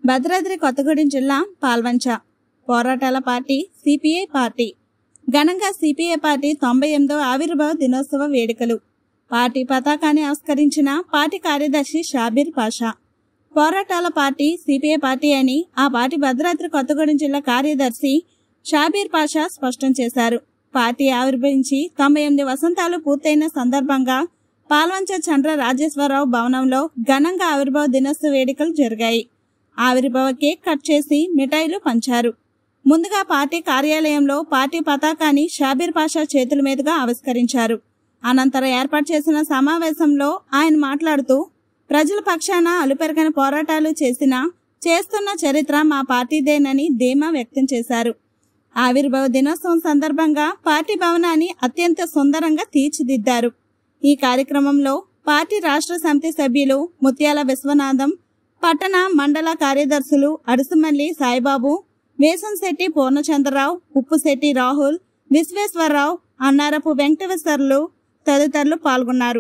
భద్రాద్రి కొత్తగూడెం జిల్లా పాల్వంచ పోరాటాల party CPI party ఘనంగా సిపిఐ పార్టీ తొంభై ఎనిమిదో ఆవిర్భావ దినోత్సవ వేడుకలు పార్టీ పతాకాన్ని ఆవిష్కరించిన పార్టీ కార్యదర్శి షాబీర్ పాషా పోరాటాల పార్టీ సిపిఐ పార్టీ అని ఆ పార్టీ భద్రాద్రి కొత్తగూడెం జిల్లా కార్యదర్శి షాబీర్ పాషా స్పష్టం చేశారు పార్టీ ఆవిర్భవించి తొంభై ఎనిమిది వసంతాలు పూర్తయిన సందర్భంగా పాల్వంచ చంద్ర రాజేశ్వరరావు భవనంలో ఘనంగా ఆవిర్భావ దినోత్సవ వేడుకలు జరిగాయి ఆవిర్భావ కేక్ కట్ చేసి మిఠాయిలు పంచారు ముందుగా పార్టీ కార్యాలయంలో పార్టీ పతాకాన్ని షాబీర్ పాషా చేతుల మీదుగా ఆవిష్కరించారు అనంతరం ఏర్పాటు చేసిన సమావేశంలో ఆయన మాట్లాడుతూ ప్రజల పక్షాన అలుపెరగని పోరాటాలు చేసిన చేస్తున్న చరిత్ర మా పార్టీదేనని ధీమా వ్యక్తం చేశారు ఆవిర్భావ దినోత్సవం సందర్భంగా పార్టీ భవనాన్ని అత్యంత సుందరంగా తీర్చిదిద్దారు ఈ కార్యక్రమంలో పార్టీ రాష్ట్ర సమితి సభ్యులు ముత్యాల విశ్వనాథం పట్టణ మండల కార్యదర్శులు అడుసుమల్లి సాయిబాబు వేసంశెట్టి పూర్ణచంద్రరావు ఉప్పుశెట్టి రాహుల్ విశ్వేశ్వరరావు అన్నారపు వెంకటేశ్వర్లు తదితరులు పాల్గొన్నారు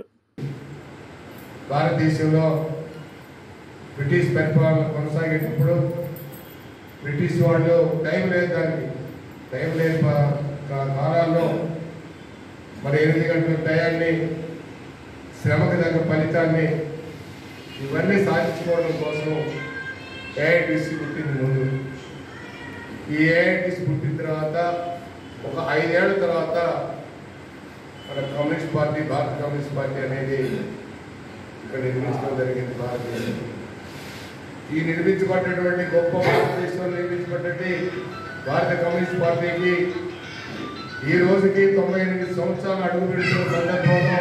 భారతదేశంలో బ్రిటిష్ పరిపాలన కొనసాగేటప్పుడు బ్రిటిష్ వాళ్ళు టైం లేదు దానికి టైం లేని ప- కా- కాలాల్లో మరి ఎనిమిది గంటల టయాన్ని శ్రమకు తగ్గ ఫలితాన్ని ఇవన్నీ సాధించుకోవడం కోసం ఏఐటిసి పుట్టింది ముందు ఈ ఏఐటిసి పుట్టిన తర్వాత ఒక ఐదేళ్ల తర్వాత మన కమ్యూనిస్ట్ పార్టీ భారత కమ్యూనిస్ట్ పార్టీ అనేది ఇక్కడ నిర్మించడం జరిగింది భారతదేశం ఈ నిర్మించబడినటువంటి గొప్ప భారతదేశంలో నిర్మించబడినటువంటి భారత కమ్యూనిస్ట్ పార్టీకి ఈ రోజుకి తొంభై ఎనిమిది సంవత్సరాలు అడుగు పెడుతున్న సందర్భంలో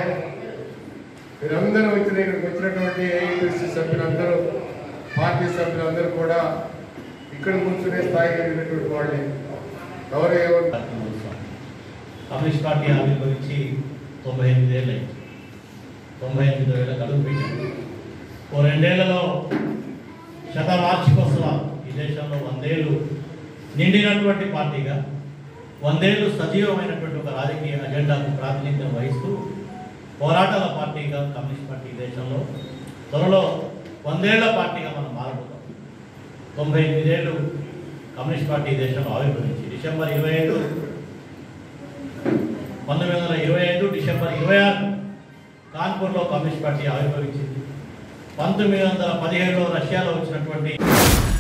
మీరందరూ వచ్చిన ఇక్కడికి వచ్చినటువంటి ఏఐటీసీ సభ్యులందరూ పార్టీ సభ్యులందరూ కూడా ఇక్కడ కూర్చునే స్థాయికి వెళ్ళినటువంటి వాళ్ళే ఎవరు ఎవరు కమ్యూనిస్ట్ పార్టీ ఆవిర్భవించి తొంభై ఎనిమిది ఏళ్ళు అయింది తొంభై ఎనిమిది వేల కడుగు పెట్టింది ఓ రెండేళ్లలో శతవార్షికోత్సవాలు ఈ దేశంలో వందేళ్ళు నిండినటువంటి పార్టీగా వందేళ్ళు సజీవమైనటువంటి ఒక రాజకీయ అజెండాకు ప్రాతినిధ్యం వహిస్తూ పోరాటాల పార్టీగా కమ్యూనిస్ట్ పార్టీ ఈ దేశంలో త్వరలో వందేళ్ల పార్టీగా మనం మారబోతాం తొంభై ఎనిమిదేళ్ళు కమ్యూనిస్ట్ పార్టీ ఈ దేశంలో ఆవిర్భవించి డిసెంబర్ ఇరవై ఐదు పంతొమ్మిది వందల ఇరవై ఐదు డిసెంబర్ ఇరవై ఆరు కాన్పూర్లో కమ్యూనిస్ట్ పార్టీ ఆవిర్భవించింది పంతొమ్మిది వందల పదిహేడులో రష్యాలో వచ్చినటువంటి